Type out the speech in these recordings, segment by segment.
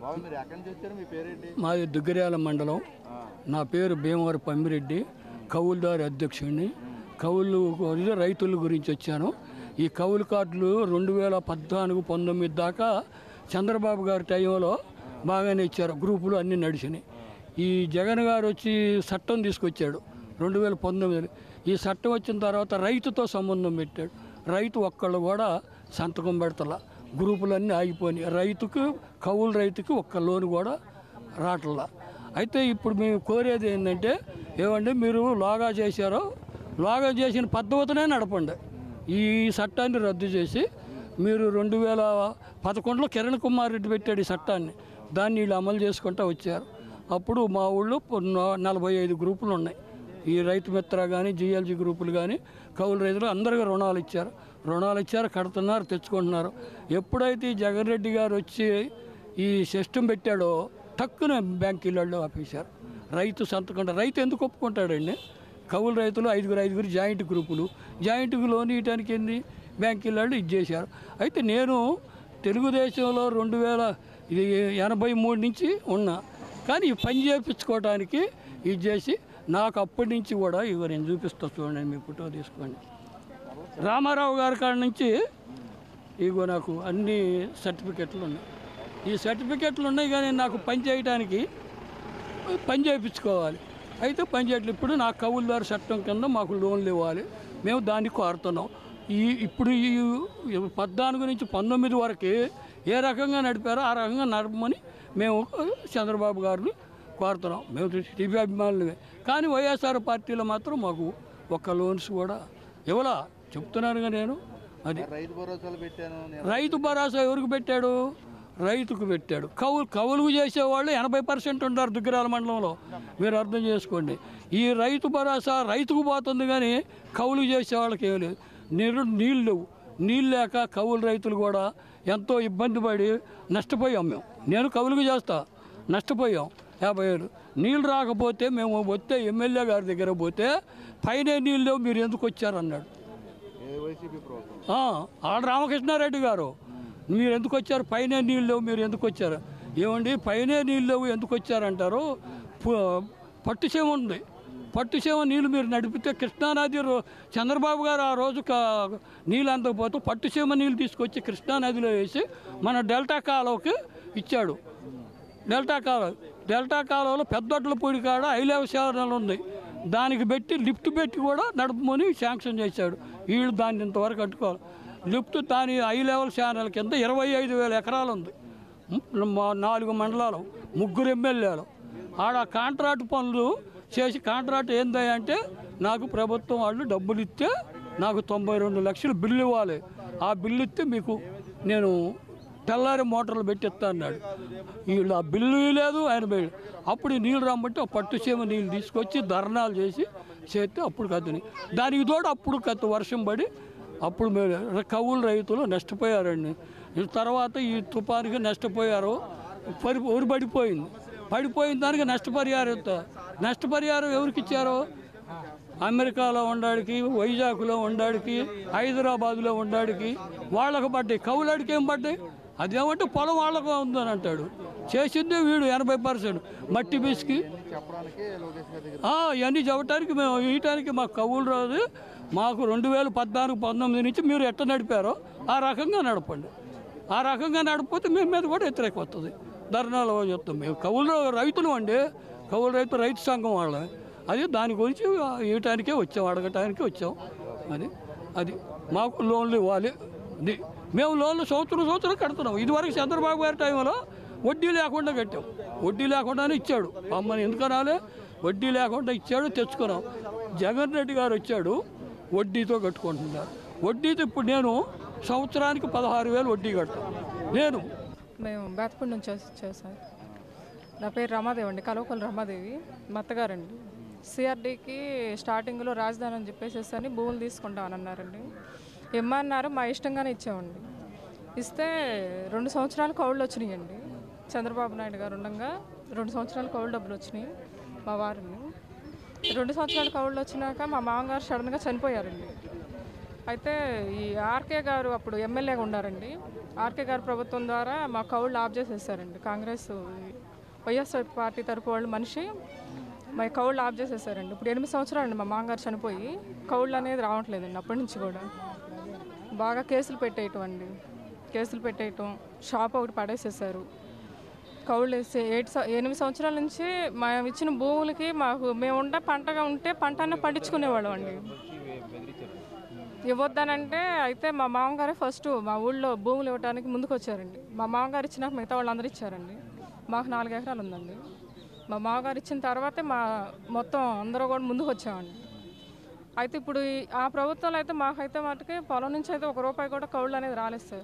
బాబు మీరు ఎక్కడి నుంచి వచ్చారు మీ పేరేంటి మాది దుగ్గర్యాల మండలం ఆ, నా పేరు భీమవరం పమ్మిరెడ్డి కౌలుదారి అధ్యక్షుడిని కౌలు ఇది రైతుల గురించి వచ్చాను ఈ కౌలు కార్డులు రెండు వేల పద్నాలుగు పంతొమ్మిది దాకా చంద్రబాబు గారి టైంలో బాగానే ఇచ్చారు గ్రూపులు అన్నీ నడిచినాయి ఈ జగన్ గారు వచ్చి చట్టం తీసుకొచ్చాడు రెండు వేల పంతొమ్మిది ఈ చట్టం వచ్చిన తర్వాత రైతుతో సంబంధం పెట్టాడు రైతు ఒక్కళ్ళు కూడా సంతకం పెడతలా గ్రూపులన్నీ ఆగిపోయినాయి రైతుకు కౌలు రైతుకి ఒక్క లోన్ కూడా రావట్లా అయితే ఇప్పుడు మేము కోరేది ఏంటంటే ఏమండి మీరు లోగా చేశారో లోగా చేసిన పద్ధతినే నడపండి ఈ చట్టాన్ని రద్దు చేసి మీరు రెండు వేల పదకొండులో కిరణ్ కుమార్ రెడ్డి పెట్టాడు ఈ చట్టాన్ని దాన్ని వీళ్ళు అమలు చేసుకుంటూ వచ్చారు అప్పుడు మా ఊళ్ళో పొన్న- నలభై ఐదు గ్రూపులు ఉన్నాయి ఈ రైతు మిత్ర కానీ జిఎల్జీ గ్రూపులు కానీ కౌలు రైతులు అందరికీ రుణాలు ఇచ్చారు రుణాలు ఇచ్చారు కడుతున్నారు తెచ్చుకుంటున్నారు ఎప్పుడైతే ఈ జగన్ రెడ్డి గారు వచ్చి ఈ సిస్టమ్ పెట్టాడో టక్కున బ్యాంకులలో ఆపేశారు రైతు సంతకం రైతు ఎందుకు ఒప్పుకుంటాడండి కౌలు రైతులు ఐదుగురు ఐదుగురు జాయింట్ గ్రూపులు జాయింట్ లోన్ ఇవ్వడానికి ఏంది బ్యాంకులలో ఇచ్చేశారు అయితే నేను తెలుగుదేశంలో రెండు వేల ఇది ఎనభై మూడు నుంచి ఉన్నా కానీ ఈ పని చేయించుకోవడానికి ఇది చేసి నాకు అప్పటి నుంచి కూడా ఇవి నేను చూపిస్తా చూడండి మీ ఫోటో తీసుకోండి రామారావు గారి కాడ నుంచి ఇగో నాకు అన్ని సర్టిఫికెట్లు ఉన్నాయి ఈ సర్టిఫికెట్లు ఉన్నాయి కానీ నాకు పని చేయడానికి పని చేయించుకోవాలి అయితే పని చేయట్లేదు ఇప్పుడు నా కౌలుదారు చట్టం కింద మాకు లోన్లు ఇవ్వాలి మేము దాన్ని కోరుతున్నాం ఈ ఇప్పుడు ఈ ఈ పద్నాలుగు నుంచి పంతొమ్మిది వరకు ఏ రకంగా నడిపారో ఆ రకంగా నడపమని మేము చంద్రబాబు గారిని కోరుతున్నాం మేము టీపీ అభిమానులమే కానీ వైఎస్ఆర్ పార్టీలో మాత్రం మాకు ఒక్క లోన్స్ కూడా ఇవ్వలా చెప్తున్నానుగా నేను అది రైతు భరోసాలు పెట్టాను నేను రైతు భరోసా ఎవరికి పెట్టాడు రైతుకు పెట్టాడు కౌలు కౌలుకు చేసేవాళ్ళు ఎనభై పర్సెంట్ ఉంటారు దుగ్గిరాల మండలంలో మీరు అర్థం చేసుకోండి ఈ రైతు భరోసా రైతుకు పోతుంది కానీ కౌలు చేసే వాళ్ళకి ఏం లేదు నీళ్ళు నీళ్ళు లేవు నీళ్ళు లేక కౌలు రైతులు కూడా ఎంతో ఇబ్బంది పడి నష్టపోయాం మేము నేను కౌలుకు చేస్తా నష్టపోయాం యాభై వేలు నీళ్ళు రాకపోతే మేము వస్తే ఎమ్మెల్యే గారి దగ్గర పోతే పైన నీళ్ళు లేవు మీరు ఎందుకు వచ్చారన్నాడు ఏ వైసీపీ ప్రభుత్వం ఆ, ఆడ రామకృష్ణారెడ్డి గారు మీరు ఎందుకు వచ్చారు పైన నీళ్ళు లేవు మీరు ఎందుకు వచ్చారు ఏమండి పైన నీళ్ళు లేవు ఎందుకు వచ్చారంటారు పు- పట్టుసీమ ఉంది పట్టుసీమ నీళ్ళు మీరు నడిపితే కృష్ణానది రో- చంద్రబాబు గారు ఆ రోజు క- నీళ్ళు అందకపోతే పట్టుసీమ నీళ్ళు తీసుకొచ్చి కృష్ణానదిలో వేసి మన డెల్టా కాలువకి ఇచ్చాడు డెల్టా కాలువ డెల్టా కాలువలో పెద్దొడ్ల పొడి కాడ ఐలేవ సేవలు ఉంది దానికి పెట్టి లిఫ్ట్ పెట్టి కూడా నడపమని శాంక్షన్ చేశాడు వీళ్ళు దాన్ని ఇంతవరకు కట్టుకోవాలి లిఫ్ట్ దాని ఐ లెవెల్ ఛానల్ కింద ఇరవై ఐదు వేల ఎకరాలు ఉంది మ్, మా నాలుగు మండలాలు ముగ్గురు ఎమ్మెల్యేలు ఆడ కాంట్రాక్ట్ పనులు చేసి కాంట్రాక్ట్ ఏంది అంటే నాకు ప్రభుత్వం వాళ్ళు డబ్బులు ఇస్తే నాకు తొంభై రెండు లక్షలు బిల్లు ఇవ్వాలి ఆ బిల్లు ఇస్తే మీకు నేను తెల్లారి మోటార్లు పెట్టిస్తా అన్నాడు వీళ్ళు ఆ బిల్లు లేదు ఆయన బిల్లు అప్పుడు ఈ నీళ్ళు రమ్మంటే ఆ పట్టు సీమ నీళ్ళు తీసుకొచ్చి ధర్నాలు చేసి చేస్తే అప్పుడు కత్తిని దానికి తోడు అప్పుడు కత్తి వర్షం పడి అప్పుడు మేము కవులు రైతులు నష్టపోయారండి ఈ తర్వాత ఈ తుఫానికి నష్టపోయారు పరి ఊరు పడిపోయింది పడిపోయిన దానికి నష్టపరిహారం ఇస్తా నష్టపరిహారం ఎవరికి ఇచ్చారు అమెరికాలో ఉండాడికి వైజాగ్లో ఉండాడికి హైదరాబాద్లో ఉండాడికి వాళ్ళకు పడ్డాయి కవులాడికి ఏం పడ్డాయి అదేమంటే పొలం వాళ్ళకు ఉందని అంటాడు చేసిందే వీడు ఎనభై పర్సెంట్ మట్టి బిస్కి చెప్పడానికి లోకేష్ గారి దగ్గర ఆ, ఇవన్నీ చెప్పడానికి మేము ఇయటానికి మాకు కవులు రాదు మాకు రెండు వేల పద్నాలుగు పంతొమ్మిది నుంచి మీరు ఎట్ట నడిపారో ఆ రకంగా నడపండి ఆ రకంగా నడపకపోతే మేము మీద కూడా వ్యతిరేకం వస్తుంది ధర్నాలు చెప్తాం మేము కవులు రైతులు అండి కవులు రైతు రైతు సంఘం వాళ్ళమే అది దాని గురించి ఇవ్వటానికే వచ్చాం అడగటానికే వచ్చాం అది అది మాకు లోన్లు ఇవ్వాలి అది మేము లోన్లు సంవత్సరం సంవత్సరం కడుతున్నాం ఇదివరకు చంద్రబాబు గారి టైంలో వడ్డీ లేకుండా కట్టాం వడ్డీ లేకుండానే ఇచ్చాడు అమ్మని ఎందుకు రాలే వడ్డీ లేకుండా ఇచ్చాడు తెచ్చుకున్నాం జగన్ రెడ్డి గారు వచ్చాడు వడ్డీతో కట్టుకుంటున్నారు వడ్డీతో ఇప్పుడు నేను సంవత్సరానికి పదహారు వేలు వడ్డీ కడతాను నేను మేము బేతపూడి నుంచి వచ్చి- వచ్చాం సార్ నా పేరు రమాదేవి అండి కలవకొల రమాదేవి మా అత్తగారండి సిఆర్డీకి స్టార్టింగ్లో రాజధాని అని చెప్పేసి అని భూములు తీసుకుంటామని అన్నారండి ఇమ్మన్నారు మా ఇష్టంగానే ఇచ్చామండి ఇస్తే రెండు సంవత్సరాలు కౌళ్ళు వచ్చినాయండి చంద్రబాబు నాయుడు గారు ఉండగా రెండు సంవత్సరాలు కౌలు డబ్బులు వచ్చినాయి మా వారిని రెండు సంవత్సరాలు కౌళ్ళు వచ్చినాక మా మామగారు సడన్గా చనిపోయారండి అయితే ఈ ఆర్కే గారు అప్పుడు ఎమ్మెల్యేగా ఉన్నారండి ఆర్కే గారు ప్రభుత్వం ద్వారా మా కౌళ్ళు ఆఫ్ చేసేసారండి కాంగ్రెస్ ఈ వైఎస్ఆర్ పార్టీ తరపు వాళ్ళు మనిషి మా కౌళ్ళు ఆఫ్ చేసేసారండి ఇప్పుడు ఎనిమిది సంవత్సరాలు అండి మా మామగారు చనిపోయి కౌళ్ళు అనేది రావట్లేదండి అప్పటి నుంచి కూడా బాగా కేసులు పెట్టేయటం అండి కేసులు పెట్టేయటం షాప్ ఒకటి పడేసేసారు కౌళ్ళు వేసి ఎయిట్ సం- ఎనిమిది సంవత్సరాల నుంచి మేము ఇచ్చిన భూములకి మాకు మేము ఉండే పంటగా ఉంటే పంట అన్న పండించుకునేవాళ్ళం అండి ఇవ్వద్దనంటే అయితే మా మామగారే ఫస్ట్ మా ఊళ్ళో భూములు ఇవ్వడానికి ముందుకు వచ్చారండి మా మామగారు ఇచ్చినాక మిగతా వాళ్ళందరూ ఇచ్చారండి మాకు నాలుగు ఎకరాలు ఉందండి మా మామగారు ఇచ్చిన తర్వాతే మా మొత్తం అందరూ కూడా ముందుకు వచ్చామండి అయితే ఇప్పుడు ఈ- ఆ ప్రభుత్వంలో అయితే మాకైతే మటుకి పొలం నుంచి అయితే ఒక రూపాయి కూడా కౌళ్ళు అనేది రాలేదు సార్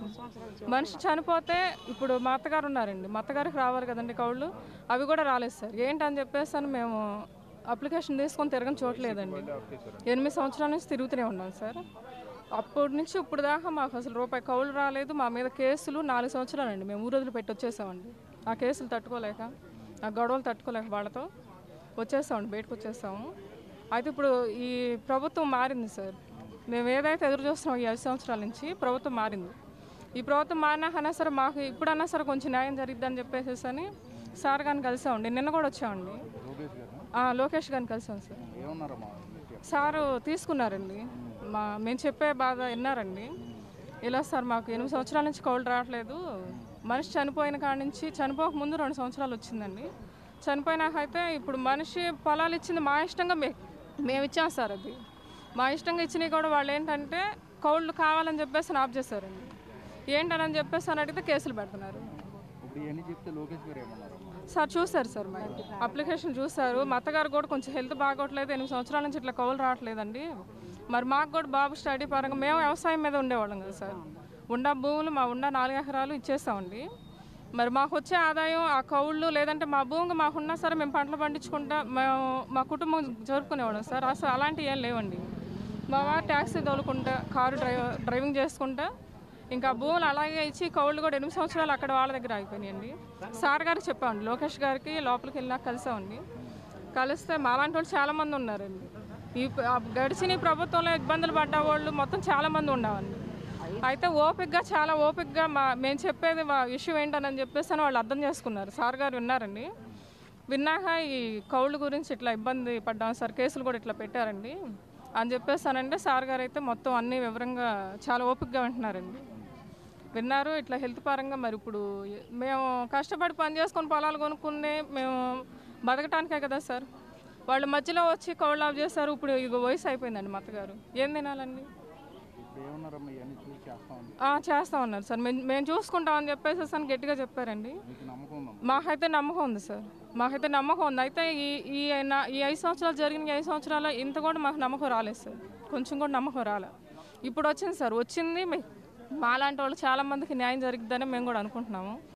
మనిషి చనిపోతే ఇప్పుడు మా అత్తగారు ఉన్నారండి మా అత్తగారికి రావాలి కదండి కౌళ్ళు అవి కూడా రాలేదు సార్ ఏంటని చెప్పేసి అని మేము అప్లికేషన్ తీసుకొని తిరగని చూడలేదండి ఎనిమిది సంవత్సరాల నుంచి తిరుగుతూనే ఉన్నాం సార్ అప్పటి నుంచి ఇప్పుడు దాకా మాకు అసలు రూపాయి కౌలు రాలేదు మా మీద కేసులు నాలుగు సంవత్సరాలండి మేము ఊరోజులు పెట్టి వచ్చేసామండి ఆ కేసులు తట్టుకోలేక ఆ గొడవలు తట్టుకోలేక వాళ్ళతో వచ్చేసామండి బయటకు వచ్చేసాము అయితే ఇప్పుడు ఈ ప్రభుత్వం మారింది సార్ మేము ఏదైతే ఎదురు చూస్తున్నాం ఈ ఐదు సంవత్సరాల నుంచి ప్రభుత్వం మారింది ఈ ప్రభుత్వం మారినాకైనా సరే మాకు ఇప్పుడన్నా సరే కొంచెం న్యాయం జరిగిద్దని చెప్పేసి అని సార్ గారిని కలిసామండి నిన్న కూడా వచ్చామండి లోకేష్ గారు ఆ, లోకేష్ గారిని కలిసాం సార్ ఏమన్నారమ్మా విషయం సారు తీసుకున్నారండి మా మేము చెప్పే బాధ విన్నారండి ఇలా సార్ మాకు ఎనిమిది సంవత్సరాల నుంచి కౌలు రావట్లేదు మనిషి చనిపోయిన కాడ నుంచి చనిపోక ముందు రెండు సంవత్సరాలు వచ్చిందండి చనిపోయినాక అయితే ఇప్పుడు మనిషి పొలాలు ఇచ్చింది మా ఇష్టంగా మే మేము ఇచ్చాం సార్ అది మా ఇష్టంగా ఇచ్చినవి కూడా వాళ్ళు ఏంటంటే కౌళ్ళు కావాలని చెప్పేసి ఆఫ్ చేశారండి ఏంటని చెప్పేసి అని అడిగితే కేసులు పెడుతున్నారు ఇప్పుడు ఇవన్నీ చెప్తే లోకేష్ గారు ఏమన్నారమ్మా సార్ చూశారు సార్ మరి అప్లికేషన్ చూశారు మా అత్తగారు కూడా కొంచెం హెల్త్ బాగోట్లేదు ఎనిమిది సంవత్సరాల నుంచి ఇట్లా కౌలు రావట్లేదండి మరి మాకు కూడా బాబు స్టడీ పరంగా మేము వ్యవసాయం మీద ఉండేవాళ్ళం కదా సార్ ఉన్న భూములు మా ఉన్న నాలుగు ఎకరాలు ఇచ్చేస్తామండి మరి మాకు వచ్చే ఆదాయం ఆ కౌళ్ళు లేదంటే మా భూమి మాకున్నా సరే మేము పంటలు పండించుకుంటా మేము మా కుటుంబం జరుపుకునేవాళ్ళం సార్ అసలు అలాంటివి ఏం లేవండి మా వారు ట్యాక్సీ తోలుకుంటా కారు డ్రైవ్ డ్రైవింగ్ చేసుకుంటా ఇంకా భూములు అలాగే ఇచ్చి కౌళ్ళు కూడా ఎనిమిది సంవత్సరాలు అక్కడ వాళ్ళ దగ్గర ఆగిపోయినాయండి సార్ గారికి చెప్పామండి లోకేష్ గారికి లోపలికి వెళ్ళినాక కలిసామండి కలిస్తే మాలాంటి వాళ్ళు చాలామంది ఉన్నారండి ఈ ప- ఆ గడిచిన ఈ ప్రభుత్వంలో ఇబ్బందులు పడ్డ వాళ్ళు మొత్తం చాలామంది ఉండేవాళ్ళు అయితే ఓపిక్గా చాలా ఓపిక్గా మా మేము చెప్పేది మా ఇష్యూ ఏంటని చెప్పేసి అని వాళ్ళు అర్థం చేసుకున్నారు సార్ గారు విన్నారండి విన్నాక ఈ కౌళ్ళు గురించి ఇట్లా ఇబ్బంది పడ్డాం సార్ కేసులు కూడా ఇట్లా పెట్టారండి అని చెప్పేసానంటే సార్ గారు అయితే మొత్తం అన్ని వివరంగా చాలా ఓపికగా వింటున్నారండి విన్నారు ఇట్లా హెల్త్ పరంగా మరి ఇప్పుడు మేము కష్టపడి పని చేసుకొని పొలాలు కొనుక్కుని మేము బతకటానికే కదా సార్ వాళ్ళు మధ్యలో వచ్చి కౌళ్ళు ఆఫ్ చేస్తారు ఇప్పుడు ఇక వయసు అయిపోయిందండి మా అత్తగారు ఏం తినాలండి ఇప్పుడు ఏమన్నారమ్మా ఇవన్నీ చూసి చేస్తామని ఆ, చేస్తా ఉన్నారు సార్ మేము మేము చూసుకుంటామని చెప్పేసి అని గట్టిగా చెప్పారండి మీకు నమ్మకం ఉందమ్మా మాకైతే నమ్మకం ఉంది సార్ మాకైతే నమ్మకం ఉంది అయితే ఈ ఈ నా- ఈ ఐదు సంవత్సరాలు జరిగిన ఈ ఐదు సంవత్సరాలు ఇంత కూడా మాకు నమ్మకం రాలేదు సార్ కొంచెం కూడా నమ్మకం రాలే ఇప్పుడు వచ్చింది సార్ వచ్చింది మీ- మాలాంటి వాళ్ళు చాలామందికి న్యాయం జరిగిద్దని మేము కూడా అనుకుంటున్నాము